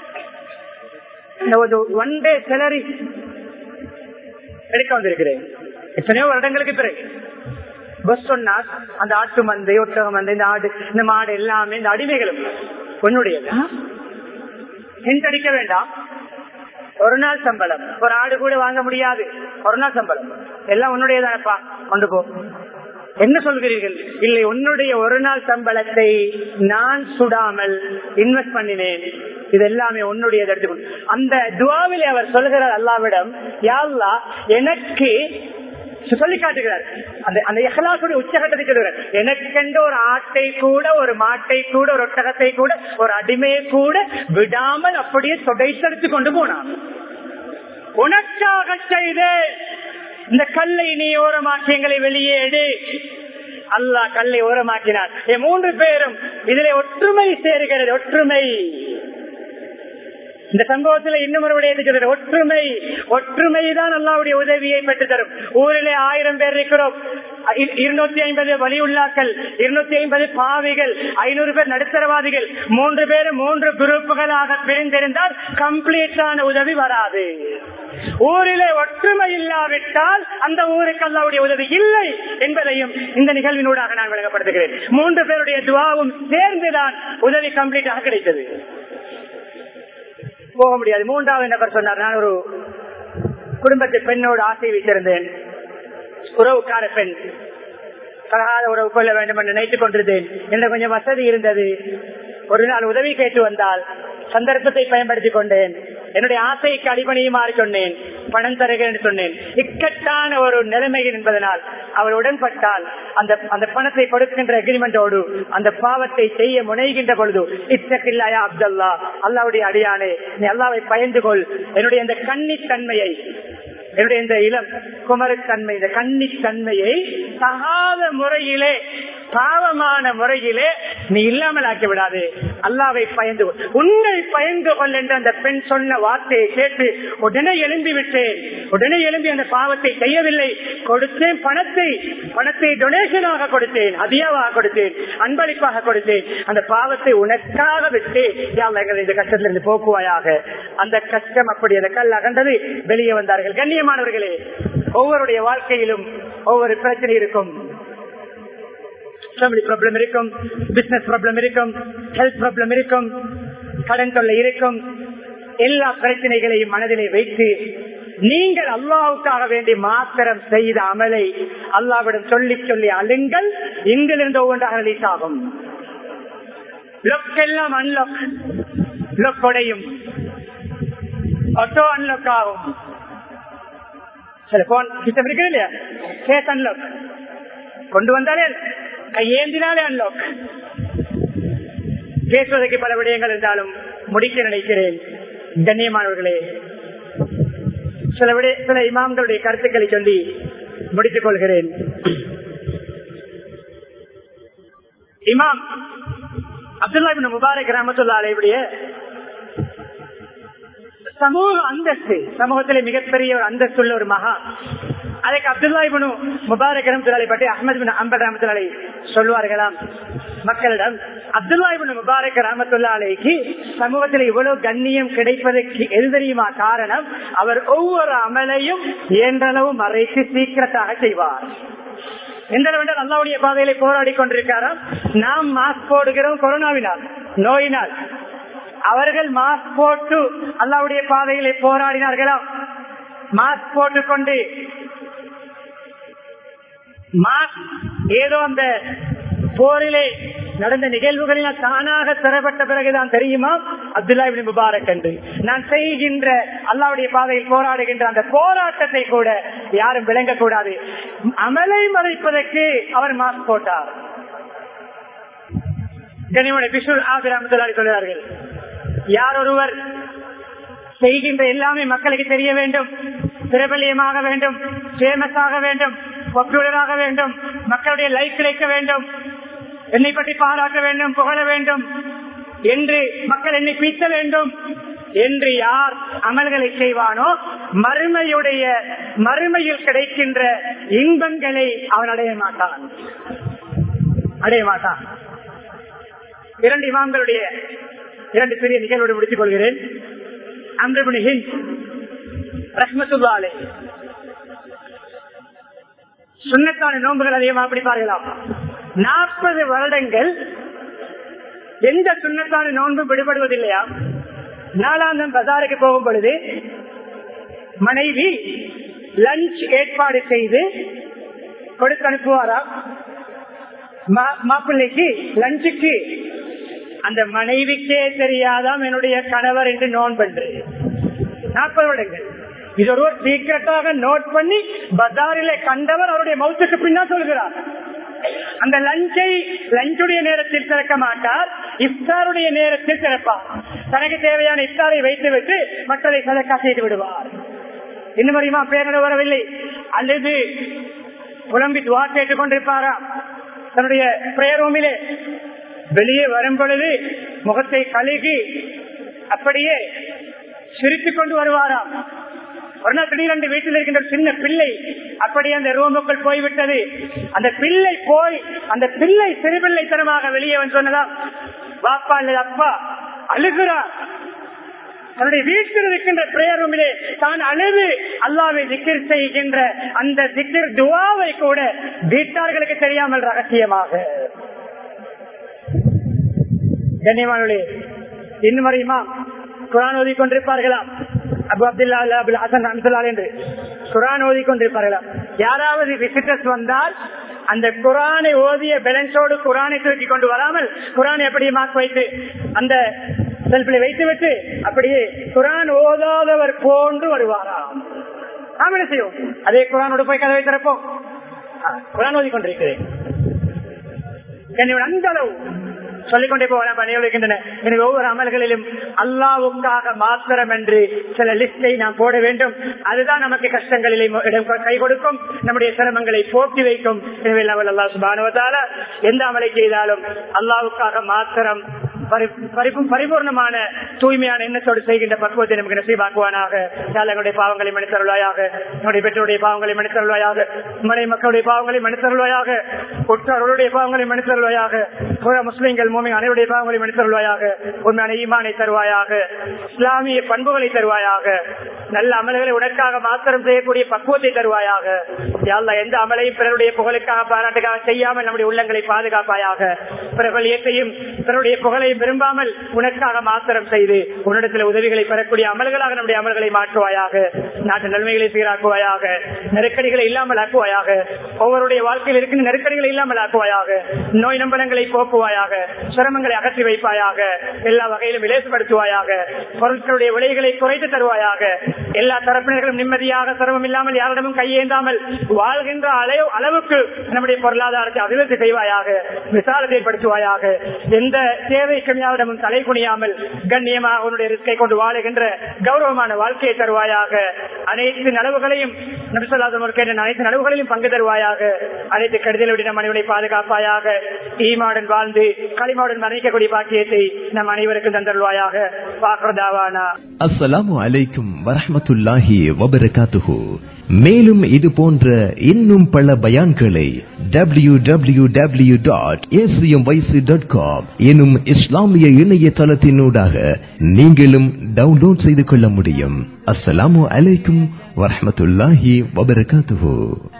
S1: ஒன் டே சேலரி எடுக்க வந்திருக்கிறேன் எத்தனையோ வருடங்களுக்கு பிறகு பஸ் சொன்னா அந்த ஆட்டு மந்தை ஒட்டக மந்தை இந்த ஆடு இந்த மாடு எல்லாமே இந்த அடிமைகளும் உன்னுடையது ஹிண்ட் அடிக்க வேண்டாம் ஒரு நாள் சம்பளம் ஒரு ஆடு கூட வாங்க முடியாது ஒரு நாள் சம்பளம் எல்லாம் உன்னுடையதானப்பா கொண்டு போ என்ன சொல்கிறீர்கள் இல்லை உன்னுடைய ஒரு நாள் சம்பளத்தை நான் சுடாமல் இன்வெஸ்ட் பண்ணினேன் இது எல்லாமே உன்னுடையது எடுத்துக்கொண்டு அந்த துவாவில் அவர் சொல்கிறார் அல்லாவிடம் யாழ்லா எனக்கு சொல்லி காட்டுகிறார் அந்த அந்த எஹலாசுடைய உச்சகட்டத்தை சொல்கிறார் எனக்கென்ற ஒரு ஆட்டை கூட ஒரு மாட்டை கூட ஒரு ஒட்டகத்தை கூட ஒரு அடிமையை கூட விடாமல் அப்படியே தொடைத்தெடுத்து கொண்டு போனான் உனக்காக செய்த இந்த கல்லை நீ ஓரமாக்கி எங்களை வெளியே எடு அல்லாஹ் கல்லை ஓரமாக்கினார் என் மூன்று பேரும் இதிலே ஒற்றுமை சேருகிறது ஒற்றுமை இந்த சம்பவத்தில் இன்னும் ஒரு விடயத்தை சொல்ற ஒற்றுமை ஒற்றுமை தான் அல்லாவுடைய உதவியை பெற்று தரும் ஊரிலே ஆயிரம் பேர் இருக்கிறோம் இருநூத்தி ஐம்பது வலியுள்ளாக்கள் இருநூத்தி ஐம்பது பாவிகள் ஐநூறு பேர் நடுத்தரவாதிகள் மூன்று பேர் மூன்று குரூப்புகளாக பிரிந்திருந்தால் கம்ப்ளீட்டான உதவி வராது ஊரிலே ஒற்றுமை இல்லாவிட்டால் அந்த ஊருக்கு அல்லாவுடைய உதவி இல்லை என்பதையும் இந்த நிகழ்வினூடாக நான் விளங்கப்படுத்துகிறேன் மூன்று பேருடைய துவாவும் சேர்ந்துதான் உதவி கம்ப்ளீட்டாக கிடைத்தது போக முடியாது மூன்றாவது நபர் சொன்னார் நான் ஒரு குடும்பத்தை பெண்ணோடு ஆசை வைத்திருந்தேன் உறவுக்கார பெண் தகாத உறவு கொள்ள வேண்டும் என்று நினைத்துக் கொண்டிருந்தேன் என்ற கொஞ்சம் வசதி இருந்தது ஒரு நாள் உதவி கேட்டு வந்தால் சந்தர்ப்பத்தை பயன்படுத்திக் கொண்டேன் என்னுடைய ஆசைக்கு அடிபணியுமாறு சொன்னேன் பணம் தருகிறேன் என்று சொன்னேன் இக்கட்டான ஒரு நிலைமைகள் என்பதனால் அவர் உடன்பட்டால் அந்த அந்த பணத்தை கொடுக்கின்ற அக்ரிமெண்டோடு அந்த பாவத்தை செய்ய முனைகின்ற பொழுது இச்சக்கில்லாயா அப்தல்லா அல்லாவுடைய அடியானே நீ அல்லாவை பயந்து கொள் என்னுடைய இந்த கன்னித்தன்மையை என்னுடைய இந்த இளம் குமரத்தன்மை இந்த கன்னித்தன்மையை சகாத முறையிலே பாவமான முறையிலே நீ இல்லாமல் ஆக்கி விடாது அல்லாவை பயந்து கொள் உன்னை பயந்து கொள் என்று அந்த பெண் சொன்ன வார்த்தையை கேட்டு உடனே எழும்பி விட்டேன் உடனே எழும்பி அந்த பாவத்தை செய்யவில்லை கொடுத்தேன் பணத்தை பணத்தை டொனேஷனாக கொடுத்தேன் அதிகமாக கொடுத்தேன் அன்பளிப்பாக கொடுத்தேன் அந்த பாவத்தை உனக்காக விட்டு எங்களை இந்த கஷ்டத்திலிருந்து போக்குவாயாக அந்த கஷ்டம் அப்படி அந்த கல் அகண்டது வெளியே வந்தார்கள் கண்ணியமானவர்களே ஒவ்வொருடைய வாழ்க்கையிலும் ஒவ்வொரு பிரச்சனை இருக்கும் ஃபேமிலி ப்ராப்ளம் இருக்கும் பிசினஸ் ப்ராப்ளம் இருக்கும் ஹெல்த் ப்ராப்ளம் இருக்கும் கடன் தொல்லை இருக்கும் எல்லா பிரச்சனைகளையும் மனதிலே வைத்து நீங்கள் அல்லாவுக்காக வேண்டி மாத்திரம் செய்த அமலை அல்லாவிடம் சொல்லி சொல்லி அழுங்கள் இங்கிலிருந்து ஒவ்வொன்றாக ரிலீஸ் ஆகும் எல்லாம் அன்லாக் லொக் உடையும் ஆட்டோ அன்லாக் ஆகும் சில போன் சிஸ்டம் இருக்கு இல்லையா கேஸ் அன்லாக் கொண்டு வந்தாலே கையேந்தினாலே அன்லாக் பேசுவதற்கு பல விடயங்கள் இருந்தாலும் முடிக்க நினைக்கிறேன் கண்ணியமானவர்களே சில விட சில இமாம்களுடைய கருத்துக்களை சொல்லி முடித்துக் கொள்கிறேன் இமாம் அப்துல்லா முபாரக் ரஹமத்துல்லா அலைவுடைய சமூக அந்தஸ்து சமூகத்திலே மிகப்பெரிய ஒரு அந்தஸ்துள்ள ஒரு மகா அதுக்கு அப்துல்லா இபனு முபாரக் ரஹமத்துல்லாலை பற்றி அஹமது பின் அம்பர் ரஹமத்துல்லாலை சொல்வார்களாம் மக்களிடம் அப்துல்லா இபனு முபாரக் ரஹமத்துல்லா அலைக்கு சமூகத்தில் இவ்வளவு கண்ணியம் கிடைப்பதற்கு எது தெரியுமா காரணம் அவர் ஒவ்வொரு அமலையும் இயன்றளவு மறைத்து சீக்கிரத்தாக செய்வார் எந்த அல்லாவுடைய பாதையில போராடி கொண்டிருக்காராம் நாம் மாஸ்க் போடுகிறோம் கொரோனாவினால் நோயினால் அவர்கள் மாஸ்க் போட்டு அல்லாவுடைய பாதையிலே போராடினார்களாம் மாஸ்க் போட்டுக்கொண்டு மாஸ்க் ஏதோ அந்த போரிலே நடந்த நிகழ்வுகளினால் தானாக பெறப்பட்ட பிறகுதான் தெரியுமா அப்துல்லா முபாரக் என்று நான் செய்கின்ற அல்லாவுடைய பாதையில் போராடுகின்ற அந்த போராட்டத்தை கூட யாரும் விளங்கக்கூடாது அமலை மறைப்பதற்கு அவர் மாஸ்க் போட்டார் கனிமனை பிஷூர் ஆசிராமத்துலாரி சொல்கிறார்கள் யார் ஒருவர் செய்கின்ற எல்லாமே மக்களுக்கு தெரிய வேண்டும் பிரபலியமாக வேண்டும் பேமஸ் ஆக வேண்டும் பாப்புலராக வேண்டும் மக்களுடைய லைஃப் கிடைக்க வேண்டும் என்னை பற்றி பாராட்ட வேண்டும் புகழ வேண்டும் என்று மக்கள் என்னை பீத்த வேண்டும் என்று யார் அமல்களை செய்வானோ மறுமையுடைய மறுமையில் கிடைக்கின்ற இன்பங்களை அவன் அடைய மாட்டான் அடைய மாட்டான் இரண்டு இமாம்களுடைய இரண்டு சிறிய நிகழ்வோடு முடித்துக் கொள்கிறேன் அம்ரபுனி ஹிந்த் ரஹ்மத்துல்லாலே சுண்ணத்தான நோன்புகள் அதிகமாக பிடிப்பார்களாம் நாற்பது வருடங்கள் எந்த சுண்ணத்தான நோன்பு விடுபடுவதில்லையா நாலாந்தம் பஜாருக்கு போகும் பொழுது மனைவி லஞ்ச் ஏற்பாடு செய்து கொடுத்து அனுப்புவாரா மாப்பிள்ளைக்கு லஞ்சுக்கு அந்த மனைவிக்கே தெரியாதாம் என்னுடைய கணவர் என்று நோன் பண்று நாற்பது வருடங்கள் இது ஒருவர் சீக்கிரட்டாக நோட் பண்ணி பஜாரிலே கண்டவர் அவருடைய மௌத்துக்கு பின்னா சொல்கிறார் அந்த லஞ்சை லஞ்சுடைய நேரத்தில் திறக்க மாட்டார் இஃப்தாருடைய நேரத்தில் திறப்பார் தனக்கு தேவையான இஃப்தாரை வைத்துவிட்டு மற்றதை சதக்கா செய்து விடுவார் இன்னும் வரையுமா பேரிட வரவில்லை அல்லது புலம்பி துவா கேட்டுக் கொண்டிருப்பாரா தன்னுடைய பிரேயர் ரூமிலே வெளியே வரும் பொழுது முகத்தை கழுகி அப்படியே சிரித்துக் கொண்டு வருவாராம் ஒரு நாள் திடீரென்று வீட்டில் இருக்கின்ற சின்ன பிள்ளை அப்படி அந்த ரூமுக்குள் போய்விட்டது அந்த பிள்ளை போய் அந்த பிள்ளை சிறுபிள்ளைத்தனமாக வெளியே வந்து சொன்னதாம் பாப்பா அல்லது அப்பா அழுகிறார் தன்னுடைய வீட்டில் இருக்கின்ற பிரேயர் ரூமிலே தான் அழுது அல்லாவை திக்கிர் செய்கின்ற அந்த திக்கிர் துவாவை கூட வீட்டார்களுக்கு தெரியாமல் ரகசியமாக கண்ணியமானே இன்னும் வரையுமா குரான் ஓதி கொண்டிருப்பார்களாம் அபு அப்துல்லா அபுல் ஹசன் அம்சலால் என்று குரான் ஓதி கொண்டிருப்பார்களாம் யாராவது விசிட்டர்ஸ் வந்தால் அந்த குரானை ஓதிய பேலன்ஸோடு குரானை தூக்கி கொண்டு வராமல் குரானை எப்படி மார்க் வைத்து அந்த செல்பில் வைத்துவிட்டு அப்படியே குரான் ஓதாதவர் போன்று வருவாராம் நாம் என்ன செய்வோம் அதே குரானோடு போய் கதவை திறப்போம் குரான் ஓதி கொண்டிருக்கிறேன் என்னோட அந்த அளவு சொல்லிக்கொண்டே போகலாம் பணியளிக்கின்றன எனவே ஒவ்வொரு அமல்களிலும் அல்லாவுக்காக மாத்திரம் என்று சில லிஸ்டை நாம் போட வேண்டும் அதுதான் நமக்கு கஷ்டங்களிலே கை கொடுக்கும் நம்முடைய சிரமங்களை போக்கி வைக்கும் எனவே நம்ம அல்லா சுபானுவதால எந்த அமலை செய்தாலும் அல்லாவுக்காக மாத்திரம் பரிபூர்ணமான தூய்மையான எண்ணத்தோடு செய்கின்ற பக்குவத்தை நமக்கு நசீபாக்குவானாக எங்களுடைய பாவங்களை மனிதருள்வாயாக நம்முடைய பெற்றோருடைய பாவங்களை மனிதருள்வாயாக மனை மக்களுடைய பாவங்களை மனிதருள்வாயாக உற்றார்களுடைய பாவங்களை மனிதருள்வாயாக முஸ்லிம்கள் மூமி அனைவருடைய பாவங்களை மனிதருள்வாயாக உண்மையான ஈமானை தருவாயாக இஸ்லாமிய பண்புகளை தருவாயாக நல்ல அமல்களை உனக்காக மாத்திரம் செய்யக்கூடிய பக்குவத்தை தருவாயாக யாழ்லா எந்த அமலையும் பிறருடைய புகழுக்காக பாராட்டுக்காக செய்யாமல் நம்முடைய உள்ளங்களை பாதுகாப்பாயாக பிறர்கள் இயற்கையும் பிறருடைய புகழை விரும்பாமல் உனக்காக மாத்திரம் செய்து உன்னிடத்தில் உதவிகளை பெறக்கூடிய அமல்களாக நம்முடைய அமல்களை மாற்றுவாயாக நாட்டு நன்மைகளை சீராக்குவாயாக நெருக்கடிகளை இல்லாமல் ஆக்குவாயாக ஒவ்வொருடைய வாழ்க்கையில் இருக்கின்ற நெருக்கடிகளை இல்லாமல் ஆக்குவாயாக நோய் நம்பலங்களை போக்குவாயாக சிரமங்களை அகற்றி வைப்பாயாக எல்லா வகையிலும் விலேசப்படுத்துவாயாக பொருட்களுடைய விலைகளை குறைத்து தருவாயாக எல்லா தரப்பினர்களும் நிம்மதியாக சிரமம் இல்லாமல் யாரிடமும் கையேந்தாமல் வாழ்கின்ற அளவுக்கு நம்முடைய பொருளாதாரத்தை அபிவிருத்தி செய்வாயாக விசாலத்தை படுத்துவாயாக எந்த தேவைக்கும் யாரிடமும் தலை குனியாமல் கண்ணியமாக உன்னுடைய ரிஸ்கை கொண்டு வாழுகின்ற கௌரவமான வாழ்க்கையை தருவாயாக அனைத்து நலவுகளையும் நபிசல்லாதம் அனைத்து நலவுகளையும் பங்கு தருவாயாக அனைத்து கடிதலுடைய நம் அனைவரை பாதுகாப்பாயாக ஈமாடன் வாழ்ந்து களிமாவுடன் மரணிக்கக்கூடிய பாக்கியத்தை நம் அனைவருக்கும் தந்தருவாயாக பாக்குறதாவானா
S2: அஸ்ஸலாமு அலைக்கும் வரஹமத்துல்லாஹி வபரகாத்துஹு மேலும் இது போன்ற இன்னும் பல பயான்களை W W W dot dot com எனும் இஸ்லாமிய இணையதளத்தினூடாக நீங்களும் டவுன்லோட் செய்து கொள்ள முடியும் அஸ்ஸலாமு அலைக்கும் வரஹமத்துல்லாஹி வபரகாத்துஹு